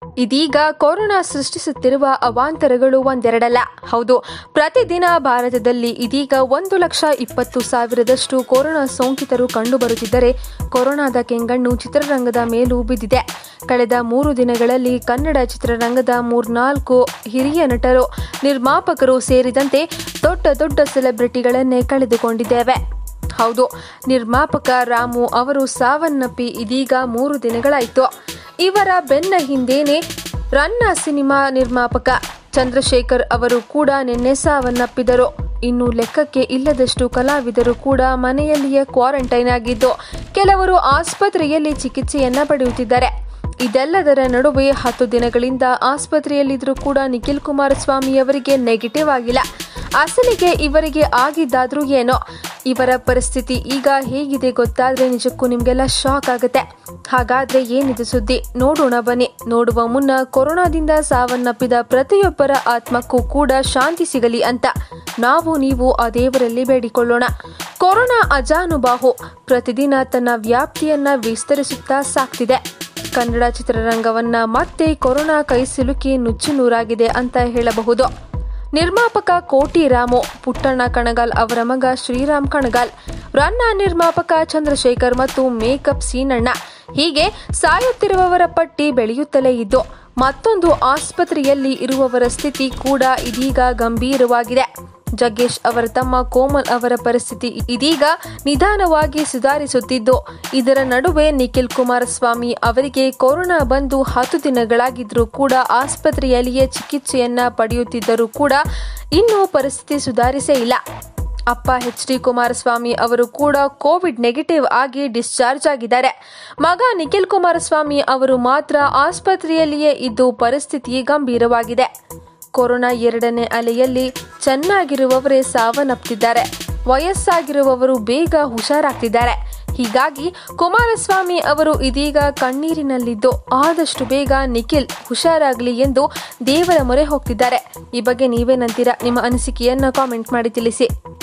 ಇದೀಗ ಕೊರೋನಾ ಸೃಷ್ಟಿಸುತ್ತಿರುವ ಅವಾಂತರಗಳು ಒಂದೆರಡಲ್ಲ ಹೌದು ಪ್ರತಿದಿನ ಭಾರತದಲ್ಲಿ ಇದೀಗ ಒಂದು ಲಕ್ಷ ಇಪ್ಪತ್ತು ಸಾವಿರದಷ್ಟು ಕೊರೋನಾ ಸೋಂಕಿತರು ಕಂಡುಬರುತ್ತಿದ್ದರೆ ಕೊರೋನಾದ ಕೆಂಗಣ್ಣು ಚಿತ್ರರಂಗದ ಮೇಲೂ ಬಿದ್ದಿದೆ ಕಳೆದ ಮೂರು ದಿನಗಳಲ್ಲಿ ಕನ್ನಡ ಚಿತ್ರರಂಗದ ಮೂರ್ನಾಲ್ಕು ಹಿರಿಯ ನಟರು ನಿರ್ಮಾಪಕರು ಸೇರಿದಂತೆ ದೊಡ್ಡ ದೊಡ್ಡ ಸೆಲೆಬ್ರಿಟಿಗಳನ್ನೇ ಕಳೆದುಕೊಂಡಿದ್ದೇವೆ ಹೌದು ನಿರ್ಮಾಪಕ ರಾಮು ಅವರು ಸಾವನ್ನಪ್ಪಿ ಇದೀಗ ಮೂರು ದಿನಗಳಾಯಿತು ಇವರ ಬೆನ್ನ ಹಿಂದೇನೆ ರನ್ನ ಸಿನಿಮಾ ನಿರ್ಮಾಪಕ ಚಂದ್ರಶೇಖರ್ ಅವರು ಕೂಡ ನಿನ್ನೆ ಸಾವನ್ನಪ್ಪಿದರು ಇನ್ನು ಲೆಕ್ಕಕ್ಕೆ ಇಲ್ಲದಷ್ಟು ಕಲಾವಿದರು ಕೂಡ ಮನೆಯಲ್ಲಿಯೇ ಕ್ವಾರಂಟೈನ್ ಆಗಿದ್ದು ಕೆಲವರು ಆಸ್ಪತ್ರೆಯಲ್ಲಿ ಚಿಕಿತ್ಸೆಯನ್ನ ಪಡೆಯುತ್ತಿದ್ದಾರೆ ಇದೆಲ್ಲದರ ನಡುವೆ ಹತ್ತು ದಿನಗಳಿಂದ ಆಸ್ಪತ್ರೆಯಲ್ಲಿದ್ದರೂ ಕೂಡ ನಿಖಿಲ್ ಕುಮಾರಸ್ವಾಮಿ ಅವರಿಗೆ ನೆಗೆಟಿವ್ ಆಗಿಲ್ಲ ಅಸಲಿಗೆ ಇವರಿಗೆ ಆಗಿದ್ದಾದ್ರೂ ಏನೋ ಇವರ ಪರಿಸ್ಥಿತಿ ಈಗ ಹೇಗಿದೆ ಗೊತ್ತಾದ್ರೆ ನಿಜಕ್ಕೂ ನಿಮಗೆಲ್ಲ ಶಾಕ್ ಆಗುತ್ತೆ ಹಾಗಾದ್ರೆ ಏನಿದೆ ಸುದ್ದಿ ನೋಡೋಣ ಬನ್ನಿ ನೋಡುವ ಮುನ್ನ ಕೊರೋನಾದಿಂದ ಸಾವನ್ನಪ್ಪಿದ ಪ್ರತಿಯೊಬ್ಬರ ಆತ್ಮಕ್ಕೂ ಕೂಡ ಶಾಂತಿ ಸಿಗಲಿ ಅಂತ ನಾವು ನೀವು ಆ ದೇವರಲ್ಲಿ ಬೇಡಿಕೊಳ್ಳೋಣ ಕೊರೋನಾ ಅಜಾನುಬಾಹು ಪ್ರತಿದಿನ ತನ್ನ ವ್ಯಾಪ್ತಿಯನ್ನ ವಿಸ್ತರಿಸುತ್ತಾ ಸಾಕ್ತಿದೆ ಕನ್ನಡ ಚಿತ್ರರಂಗವನ್ನ ಮತ್ತೆ ಕೊರೋನಾ ಕೈ ಸಿಲುಕಿ ನುಚ್ಚುನೂರಾಗಿದೆ ಅಂತ ಹೇಳಬಹುದು ನಿರ್ಮಾಪಕ ಕೋಟಿ ರಾಮು ಪುಟ್ಟಣ್ಣ ಕಣಗಾಲ್ ಅವರ ಮಗ ಶ್ರೀರಾಮ್ ಕಣಗಾಲ್ ರನ್ನ ನಿರ್ಮಾಪಕ ಚಂದ್ರಶೇಖರ್ ಮತ್ತು ಮೇಕಪ್ ಸೀನಣ್ಣ ಹೀಗೆ ಸಾಯುತ್ತಿರುವವರ ಪಟ್ಟಿ ಬೆಳೆಯುತ್ತಲೇ ಇದ್ದು ಮತ್ತೊಂದು ಆಸ್ಪತ್ರೆಯಲ್ಲಿ ಇರುವವರ ಸ್ಥಿತಿ ಕೂಡ ಇದೀಗ ಗಂಭೀರವಾಗಿದೆ ಜಗ್ಗೇಶ್ ಅವರ ತಮ್ಮ ಕೋಮಲ್ ಅವರ ಪರಿಸ್ಥಿತಿ ಇದೀಗ ನಿಧಾನವಾಗಿ ಸುಧಾರಿಸುತ್ತಿದ್ದು ಇದರ ನಡುವೆ ನಿಖಿಲ್ ಕುಮಾರಸ್ವಾಮಿ ಅವರಿಗೆ ಕೊರೋನಾ ಬಂದು ಹತ್ತು ದಿನಗಳಾಗಿದ್ರೂ ಕೂಡ ಆಸ್ಪತ್ರೆಯಲ್ಲಿಯೇ ಚಿಕಿತ್ಸೆಯನ್ನ ಪಡೆಯುತ್ತಿದ್ದರೂ ಕೂಡ ಇನ್ನೂ ಪರಿಸ್ಥಿತಿ ಸುಧಾರಿಸೇ ಇಲ್ಲ ಅಪ್ಪ ಎಚ್ ಡಿ ಕುಮಾರಸ್ವಾಮಿ ಅವರು ಕೂಡ ಕೋವಿಡ್ ನೆಗೆಟಿವ್ ಆಗಿ ಡಿಸ್ಚಾರ್ಜ್ ಆಗಿದ್ದಾರೆ ಮಗ ನಿಖಿಲ್ ಕುಮಾರಸ್ವಾಮಿ ಅವರು ಮಾತ್ರ ಆಸ್ಪತ್ರೆಯಲ್ಲಿಯೇ ಇದ್ದು ಪರಿಸ್ಥಿತಿ ಗಂಭೀರವಾಗಿದೆ ಕೊರೋನಾ ಎರಡನೇ ಅಲೆಯಲ್ಲಿ ಚೆನ್ನಾಗಿರುವವರೇ ಸಾವನ್ನಪ್ತಿದ್ದಾರೆ ವಯಸ್ಸಾಗಿರುವವರು ಬೇಗ ಹುಷಾರಾಗ್ತಿದ್ದಾರೆ ಹೀಗಾಗಿ ಕುಮಾರಸ್ವಾಮಿ ಅವರು ಇದೀಗ ಕಣ್ಣೀರಿನಲ್ಲಿದ್ದು ಆದಷ್ಟು ಬೇಗ ನಿಖಿಲ್ ಹುಷಾರಾಗಲಿ ಎಂದು ದೇವರ ಮೊರೆ ಹೋಗ್ತಿದ್ದಾರೆ ಈ ಬಗ್ಗೆ ನೀವೇನಂತೀರಾ ನಿಮ್ಮ ಅನಿಸಿಕೆಯನ್ನ ಕಾಮೆಂಟ್ ಮಾಡಿ ತಿಳಿಸಿ